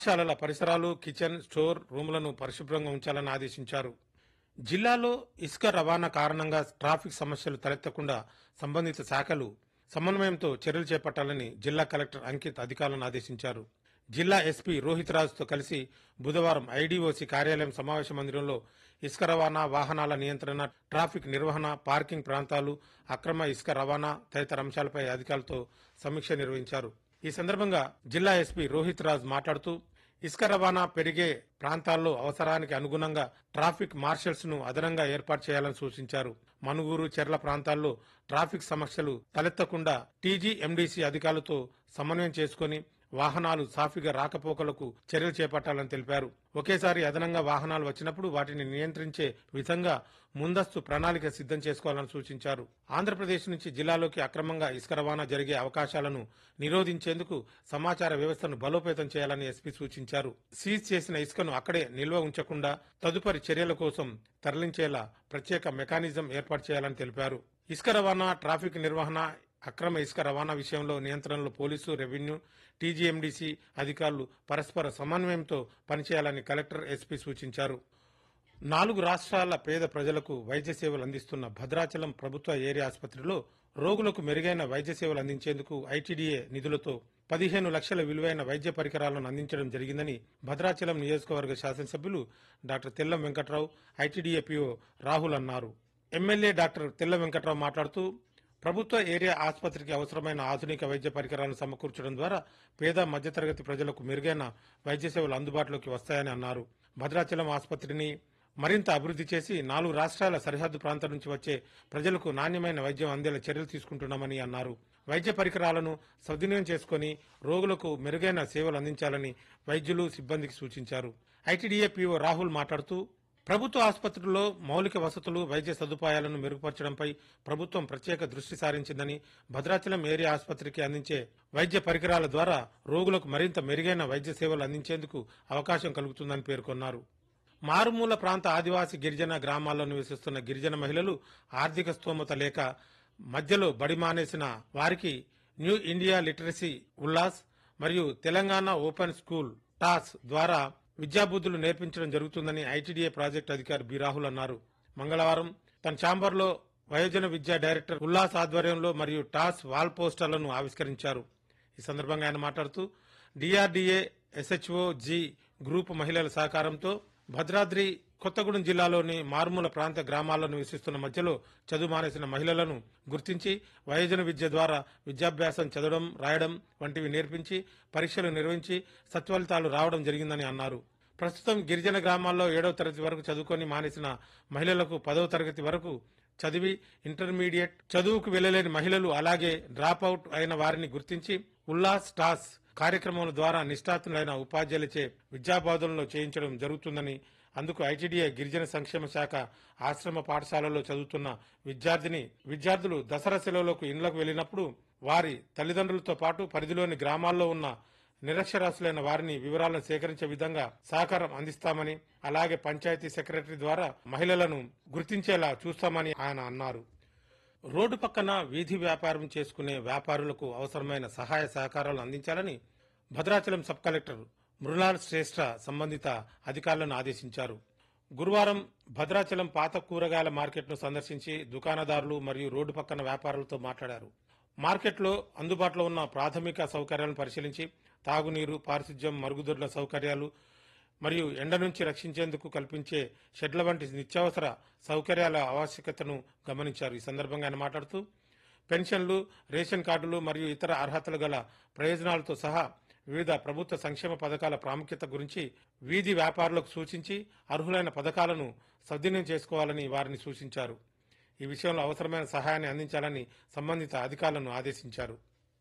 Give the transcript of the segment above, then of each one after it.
పాఠశాలల పరిసరాలు kitchen store రూములను పరిశుభ్రంగా ఉంచాలని ఆదేశించారు జిల్లాలో ఇసుక రవాణా కారణంగా ట్రాఫిక్ సమస్యలు తలెత్తకుండా సంబంధిత శాఖలు సమన్వయంతో చర్యలు చేపట్టాలని జిల్లా కలెక్టర్ అంకిత్ అధికారులను ఆదేశించారు జిల్లా ఎస్పీ రోహిత్ రాజుతో కలిసి బుధవారం ఐడీఓసీ కార్యాలయం సమావేశ మందిరంలో ఇసుక రవాణా వాహనాల నియంత్రణ ట్రాఫిక్ నిర్వహణ పార్కింగ్ ప్రాంతాలు అక్రమ ఇసుక రవాణా తదితర అంశాలపై అధికారులతో సమీక్ష నిర్వహించారు ఈ సందర్భంగా జిల్లా ఎస్పీ రోహిత్ రాజ్ మాట్లాడుతూ ఇసుక రవాణా పెరిగే ప్రాంతాల్లో అవసరానికి అనుగుణంగా ట్రాఫిక్ మార్షల్స్ ను అదనంగా ఏర్పాటు చేయాలని సూచించారు మనుగూరు చెర్ల ప్రాంతాల్లో ట్రాఫిక్ సమస్యలు తలెత్తకుండా టీజీఎండీసీ అధికారులతో సమన్వయం చేసుకుని వాహనాలు సాఫీగా రాకపోకలకు చర్యలు చేపట్టాలని తెలిపారు ఒకేసారి అదనంగా వాహనాలు వచ్చినప్పుడు వాటిని నియంత్రించే విధంగా ముందస్తు ప్రణాళిక సిద్ధం చేసుకోవాలని సూచించారు ఆంధ్రప్రదేశ్ నుంచి జిల్లాలోకి అక్రమంగా ఇసుక రవాణా జరిగే అవకాశాలను నిరోధించేందుకు సమాచార వ్యవస్థను బలోపేతం చేయాలని ఎస్పీ సూచించారు సీజ్ చేసిన ఇసుకను అక్కడే నిల్వ ఉంచకుండా తదుపరి చర్యల కోసం తరలించేలా ప్రత్యేక మెకానిజం ఏర్పాటు చేయాలని తెలిపారు ఇసుక రవాణా ట్రాఫిక్ నిర్వహణ అక్రమ ఇసుక రవాణా విషయంలో నియంత్రణలో పోలీసు రెవెన్యూ టీజీఎండీసీ అధికారులు పరస్పర సమన్వయంతో పనిచేయాలని కలెక్టర్ ఎస్పీ సూచించారు నాలుగు రాష్ట్రాల పేద ప్రజలకు వైద్య సేవలు అందిస్తున్న భద్రాచలం ప్రభుత్వ ఏరియా ఆసుపత్రిలో రోగులకు మెరుగైన వైద్య సేవలు అందించేందుకు ఐటీడీఏ నిధులతో పదిహేను లక్షల విలువైన వైద్య పరికరాలను అందించడం జరిగిందని భద్రాచలం నియోజకవర్గ శాసనసభ్యులు doctor Tellam Venkatrao ITDA PO Rahul అన్నారు ఎమ్మెల్యే డాక్టర్ తెల్ల వెంకట్రావు మాట్లాడుతూ ప్రభుత్వ ఏరియా ఆసుపత్రికి అవసరమైన ఆధునిక వైద్య పరికరాలను సమకూర్చడం ద్వారా పేద మధ్యతరగతి ప్రజలకు మెరుగైన వైద్య సేవలు అందుబాటులోకి వస్తాయని అన్నారు భద్రాచలం ఆసుపత్రిని మరింత అభివృద్ధి చేసి నాలుగు రాష్ట్రాల సరిహద్దు ప్రాంతం నుంచి వచ్చే ప్రజలకు నాణ్యమైన వైద్యం అందేలా చర్యలు తీసుకుంటున్నామని అన్నారు వైద్య పరికరాలను సద్వినియోగం చేసుకుని రోగులకు మెరుగైన సేవలు అందించాలని వైద్యులు సిబ్బందికి సూచించారు ఐటీడీఏ పీఓ రాహుల్ మాట్లాడుతూ ప్రభుత్వ ఆసుపత్రుల్లో మౌలిక వసతులు వైద్య సదుపాయాలను మెరుగుపరచడంపై ప్రభుత్వం ప్రత్యేక దృష్టి సారించిందని భద్రాచలం ఏరియా ఆసుపత్రికి అందించే వైద్య పరికరాల ద్వారా రోగులకు మరింత మెరుగైన వైద్య సేవలు అందించేందుకు అవకాశం కలుగుతుందని పేర్కొన్నారు మారుమూల ప్రాంత ఆదివాసి గిరిజన గ్రామాల్లో నివసిస్తున్న గిరిజన మహిళలు ఆర్థిక స్తోమత లేక మధ్యలో బడి మానేసిన వారికి న్యూ ఇండియా లిటరసీ ఉల్లాస్ మరియు తెలంగాణ ఓపెన్ స్కూల్ టాస్ ద్వారా విద్యాబుద్ధులు నేర్పించడం జరుగుతుందని ఐటీడీఏ ప్రాజెక్టు అధికారి బి రాహుల్ అన్నారు మంగళవారం తన ఛాంబర్లో వయోజన విద్యా డైరెక్టర్ ఉల్లాస్ ఆధ్వర్యంలో మరియు టాస్ వాల్ పోస్టర్లను ఆవిష్కరించారు ఈ సందర్భంగా ఆయన మాట్లాడుతూ డిఆర్డీఏ ఎస్హెచ్ఓ జి గ్రూప్ మహిళల సహకారంతో భద్రాద్రి కొత్తగూడెం జిల్లాలోని మారుమూల ప్రాంత గ్రామాల్లో నివసిస్తున్న మధ్యలో చదువు మానేసిన మహిళలను గుర్తించి వయోజన విద్య ద్వారా విద్యాభ్యాసం చదవడం రాయడం వంటివి నేర్పించి పరీక్షలు నిర్వహించి సత్ఫలితాలు రావడం జరిగిందని అన్నారు ప్రస్తుతం గిరిజన గ్రామాల్లో ఏడవ తరగతి వరకు చదువుకొని మానేసిన మహిళలకు పదవ తరగతి వరకు చదివి ఇంటర్మీడియట్ చదువుకు వెళ్లలేని మహిళలు అలాగే డ్రాప్ అవుట్ అయిన వారిని గుర్తించి ఉల్లాస్ టాస్ కార్యక్రమాల ద్వారా నిష్ఠాతులైన ఉపాధ్యాయులచే విద్యాబోధనలో చేయించడం జరుగుతుందని అందుకు ఐటీడీఏ గిరిజన సంక్షేమ శాఖ ఆశ్రమ పాఠశాలలో చదువుతున్న విద్యార్థిని విద్యార్థులు దసరా సెలవులకు ఇండ్లకు వెళ్లినప్పుడు వారి తల్లిదండ్రులతో పాటు పరిధిలోని గ్రామాల్లో ఉన్న నిరక్షరాస్యులైన వారిని వివరాలను సేకరించే విధంగా సహకారం అందిస్తామని అలాగే పంచాయతీ సెక్రటరీ ద్వారా మహిళలను గుర్తించేలా చూస్తామని ఆయన అన్నారు రోడ్డు పక్కన వీధి వ్యాపారం చేసుకునే వ్యాపారులకు అవసరమైన సహాయ సహకారాలు అందించాలని భద్రాచలం సబ్ కలెక్టర్ మృణాల్ శ్రేష్ఠ సంబంధిత అధికారులను ఆదేశించారు గురువారం భద్రాచలం పాత కూరగాయల మార్కెట్ను సందర్శించి దుకాణదారులు మరియు రోడ్డు పక్కన వ్యాపారులతో మాట్లాడారు మార్కెట్లో అందుబాటులో ఉన్న ప్రాథమిక సౌకర్యాలను పరిశీలించి తాగునీరు పారిశుధ్యం మరుగుదొడ్ల సౌకర్యాలు మరియు ఎండ నుంచి రక్షించేందుకు కల్పించే షెడ్ల వంటి నిత్యావసర సౌకర్యాల ఆవశ్యకతను గమనించారు ఈ సందర్భంగా ఆయన మాట్లాడుతూ పెన్షన్లు రేషన్ కార్డులు మరియు ఇతర అర్హతలు గల ప్రయోజనాలతో సహా వివిధ ప్రభుత్వ సంక్షేమ పథకాల ప్రాముఖ్యత గురించి వీధి వ్యాపారులకు సూచించి అర్హులైన పథకాలను సద్వినియోగం చేసుకోవాలని వారిని సూచించారు ఈ విషయంలో అవసరమైన సహాయాన్ని అందించాలని సంబంధిత అధికారులను ఆదేశించారు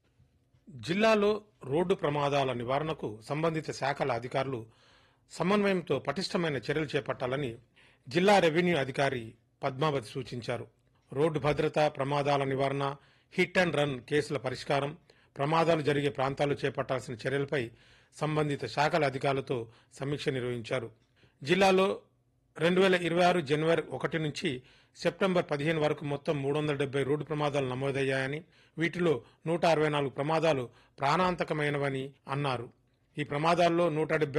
జిల్లాలో రోడ్డు ప్రమాదాల నివారణకు సంబంధిత శాఖల అధికారులు సమన్వయంతో పటిష్టమైన చర్యలు చేపట్టాలని జిల్లా రెవెన్యూ అధికారి పద్మావతి సూచించారు రోడ్డు భద్రత ప్రమాదాల నివారణ హిట్ అండ్ రన్ కేసుల పరిష్కారం ప్రమాదాలు జరిగే ప్రాంతాల్లో చేపట్టాల్సిన చర్యలపై సంబంధిత శాఖల అధికారులతో సమీక్ష నిర్వహించారు జిల్లాలో రెండు వేల ఇరవై ఆరు జనవరి ఒకటి నుంచి సెప్టెంబర్ పదిహేను వరకు మొత్తం మూడు వందల డెబ్బై రోడ్డు ప్రమాదాలు నమోదయ్యాయని వీటిలో నూట అరవై నాలుగు ప్రమాదాలు ప్రాణాంతకమైనవని అన్నారు ఈ ప్రమాదాల్లో నూట